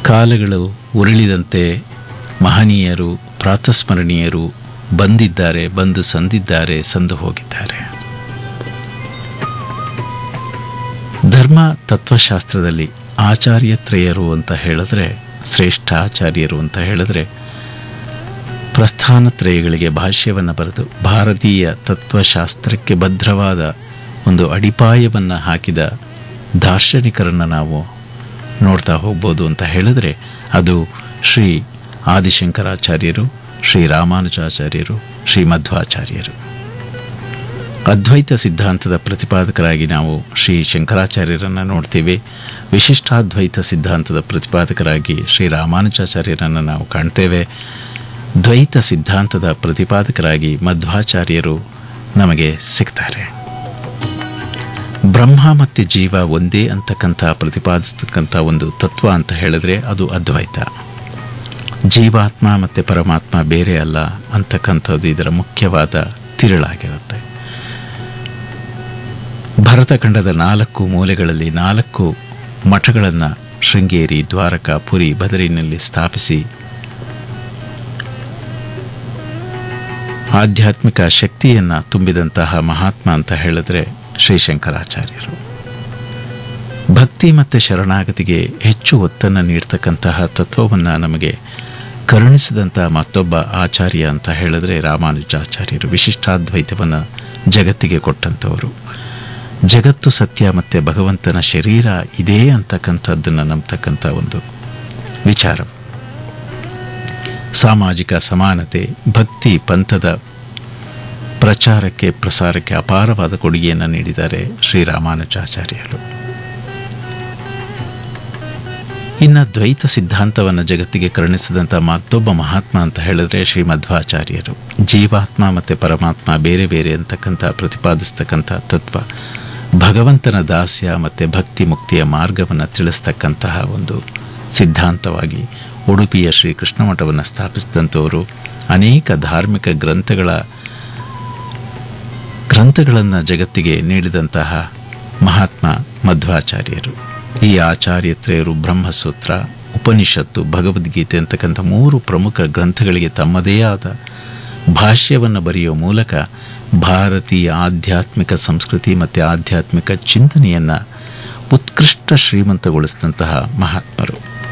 ಕಾಲಗಳು ಉರುಳಿದಂತೆ ಮಹನೀಯರು ಪ್ರಾತಸ್ಮರಣೀಯರು ಬಂದಿದ್ದಾರೆ ಬಂದು ಸಂದಿದ್ದಾರೆ ಸಂದು ಹೋಗಿದ್ದಾರೆ ಧರ್ಮ ತತ್ವಶಾಸ್ತ್ರದಲ್ಲಿ ಆಚಾರ್ಯತ್ರಯರು ಅಂತ ಹೇಳಿದ್ರೆ ಶ್ರೇಷ್ಠ ಆಚಾರ್ಯರು ಅಂತ ಹೇಳಿದ್ರೆ ಪ್ರಸ್ಥಾನತ್ರಯಗಳಿಗೆ ಭಾಷ್ಯವನ್ನು ಬರೆದು ಭಾರತೀಯ ತತ್ವಶಾಸ್ತ್ರಕ್ಕೆ ಭದ್ರವಾದ ಒಂದು ಅಡಿಪಾಯವನ್ನು ಹಾಕಿದ ದಾರ್ಶನಿಕರನ್ನು ನಾವು ನೋಡ್ತಾ ಹೋಗ್ಬೋದು ಅಂತ ಹೇಳಿದ್ರೆ ಅದು ಶ್ರೀ ಆದಿಶಂಕರಾಚಾರ್ಯರು ಶ್ರೀ ರಾಮಾನುಜಾಚಾರ್ಯರು ಶ್ರೀ ಮಧ್ವಾಚಾರ್ಯರು ಅದ್ವೈತ ಸಿದ್ಧಾಂತದ ಪ್ರತಿಪಾದಕರಾಗಿ ನಾವು ಶ್ರೀ ಶಂಕರಾಚಾರ್ಯರನ್ನು ನೋಡ್ತೀವಿ ವಿಶಿಷ್ಟಾದ್ವೈತ ಸಿದ್ಧಾಂತದ ಪ್ರತಿಪಾದಕರಾಗಿ ಶ್ರೀ ರಾಮಾನುಜಾಚಾರ್ಯರನ್ನು ನಾವು ಕಾಣ್ತೇವೆ ದ್ವೈತ ಸಿದ್ಧಾಂತದ ಪ್ರತಿಪಾದಕರಾಗಿ ಮಧ್ವಾಚಾರ್ಯರು ನಮಗೆ ಸಿಗ್ತಾರೆ ಬ್ರಹ್ಮ ಮತ್ತು ಜೀವ ಒಂದೇ ಅಂತಕ್ಕಂಥ ಪ್ರತಿಪಾದಿಸ್ತಕ್ಕಂಥ ಒಂದು ತತ್ವ ಅಂತ ಹೇಳಿದ್ರೆ ಅದು ಅದ್ವೈತ ಜೀವಾತ್ಮ ಮತ್ತು ಪರಮಾತ್ಮ ಬೇರೆ ಅಲ್ಲ ಅಂತಕ್ಕಂಥದ್ದು ಇದರ ಮುಖ್ಯವಾದ ತಿರುಳಾಗಿರುತ್ತೆ ಭರತಖಂಡದ ನಾಲ್ಕು ಮೂಲೆಗಳಲ್ಲಿ ನಾಲ್ಕು ಮಠಗಳನ್ನು ಶೃಂಗೇರಿ ದ್ವಾರಕ ಪುರಿ ಬದರಿನಲ್ಲಿ ಸ್ಥಾಪಿಸಿ ಆಧ್ಯಾತ್ಮಿಕ ಶಕ್ತಿಯನ್ನು ತುಂಬಿದಂತಹ ಮಹಾತ್ಮ ಅಂತ ಹೇಳಿದ್ರೆ ಶ್ರೀ ಶಂಕರಾಚಾರ್ಯರು ಭಕ್ತಿ ಮತ್ತು ಶರಣಾಗತಿಗೆ ಹೆಚ್ಚು ಒತ್ತನ್ನು ನೀಡ್ತಕ್ಕಂತಹ ತತ್ವವನ್ನು ನಮಗೆ ಕರುಣಿಸಿದಂಥ ಮತ್ತೊಬ್ಬ ಆಚಾರ್ಯ ಅಂತ ಹೇಳಿದ್ರೆ ರಾಮಾನುಜಾಚಾರ್ಯರು ವಿಶಿಷ್ಟಾದ್ವೈತವನ್ನು ಜಗತ್ತಿಗೆ ಕೊಟ್ಟಂಥವರು ಜಗತ್ತು ಸತ್ಯ ಮತ್ತು ಭಗವಂತನ ಶರೀರ ಇದೇ ಅಂತಕ್ಕಂಥದ್ದನ್ನು ನಂಬತಕ್ಕಂಥ ಒಂದು ವಿಚಾರ ಸಾಮಾಜಿಕ ಸಮಾನತೆ ಭಕ್ತಿ ಪಂಥದ ಪ್ರಚಾರಕ್ಕೆ ಪ್ರಸಾರಕ್ಕೆ ಅಪಾರವಾದ ಕೊಡುಗೆಯನ್ನು ನೀಡಿದ್ದಾರೆ ಶ್ರೀರಾಮಾನುಜಾಚಾರ್ಯರು ಇನ್ನು ದ್ವೈತ ಸಿದ್ಧಾಂತವನ್ನು ಜಗತ್ತಿಗೆ ಕರುಣಿಸಿದಂಥ ಮತ್ತೊಬ್ಬ ಮಹಾತ್ಮ ಅಂತ ಹೇಳಿದ್ರೆ ಶ್ರೀ ಮಧ್ವಾಚಾರ್ಯರು ಜೀವಾತ್ಮ ಮತ್ತು ಪರಮಾತ್ಮ ಬೇರೆ ಬೇರೆ ಅಂತಕ್ಕಂಥ ಪ್ರತಿಪಾದಿಸ್ತಕ್ಕಂಥ ತತ್ವ ಭಗವಂತನ ದಾಸ್ಯ ಮತ್ತು ಭಕ್ತಿ ಮುಕ್ತಿಯ ಮಾರ್ಗವನ್ನು ತಿಳಿಸ್ತಕ್ಕಂತಹ ಒಂದು ಸಿದ್ಧಾಂತವಾಗಿ ಉಡುಪಿಯ ಶ್ರೀ ಕೃಷ್ಣ ಮಠವನ್ನು ಸ್ಥಾಪಿಸಿದಂಥವರು ಅನೇಕ ಧಾರ್ಮಿಕ ಗ್ರಂಥಗಳ ಗ್ರಂಥಗಳನ್ನು ಜಗತ್ತಿಗೆ ನೀಡಿದಂತಹ ಮಹಾತ್ಮ ಮಧ್ವಾಚಾರ್ಯರು ಈ ಆಚಾರ್ಯತ್ರೆಯರು ಬ್ರಹ್ಮಸೂತ್ರ ಉಪನಿಷತ್ತು ಭಗವದ್ಗೀತೆ ಅಂತಕ್ಕಂಥ ಮೂರು ಪ್ರಮುಖ ಗ್ರಂಥಗಳಿಗೆ ತಮ್ಮದೇ ಆದ ಭಾಷ್ಯವನ್ನು ಬರೆಯುವ ಮೂಲಕ ಭಾರತೀಯ ಆಧ್ಯಾತ್ಮಿಕ ಸಂಸ್ಕೃತಿ ಮತ್ತು ಆಧ್ಯಾತ್ಮಿಕ ಚಿಂತನೆಯನ್ನು ಉತ್ಕೃಷ್ಟ ಶ್ರೀಮಂತಗೊಳಿಸಿದಂತಹ ಮಹಾತ್ಮರು